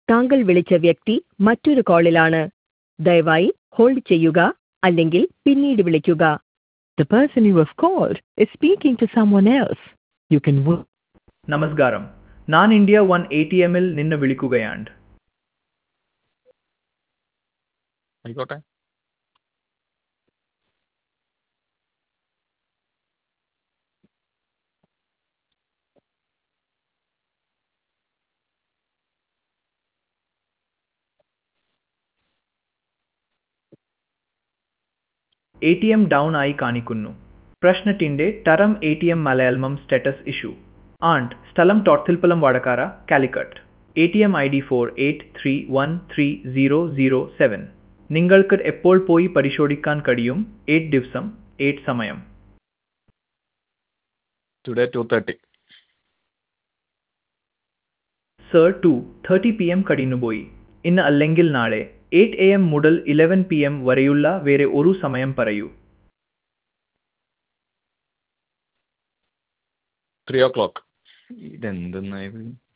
താങ്കൾ വിളിച്ച വ്യക്തി മറ്റൊരു കോളിലാണ് ദയവായി ഹോൾഡ് ചെയ്യുക അല്ലെങ്കിൽ പിന്നീട് വിളിക്കുക The person you have called is speaking to someone else. You can wo- നമസ്കാരം ഞാൻ ഇന്ത്യ വൺ എ ടി എമ്മിൽ നിന്ന് വിളിക്കുകയാണ് ആയിക്കോട്ടെ എ ടി എം ഡൗൺ ആയി കാണിക്കുന്നു പ്രശ്നത്തിന്റെ തരം A T M Malayalam status issue and സ്ഥലം Thottilpalam Vadakara Calicut A T M I D four eight three one three zero zero seven നിങ്ങൾക്ക് എപ്പോൾ പോയി പരിശോധിക്കാൻ കഴിയും എയ്റ്റ് ദിവസം എയ്റ്റ് സമയം today two thirty sir two thirty P M കടിഞ്ഞുപോയി ഇന്ന് അല്ലെങ്കിൽ നാളെ എയ്റ്റ് എ എം മുതൽ ഇലവൻ പി എം വരെയുള്ള വേറെ ഒരു സമയം പറയൂ ത്രീ ഓ ക്ലോക്ക് ഇതെന്തെന്നായത്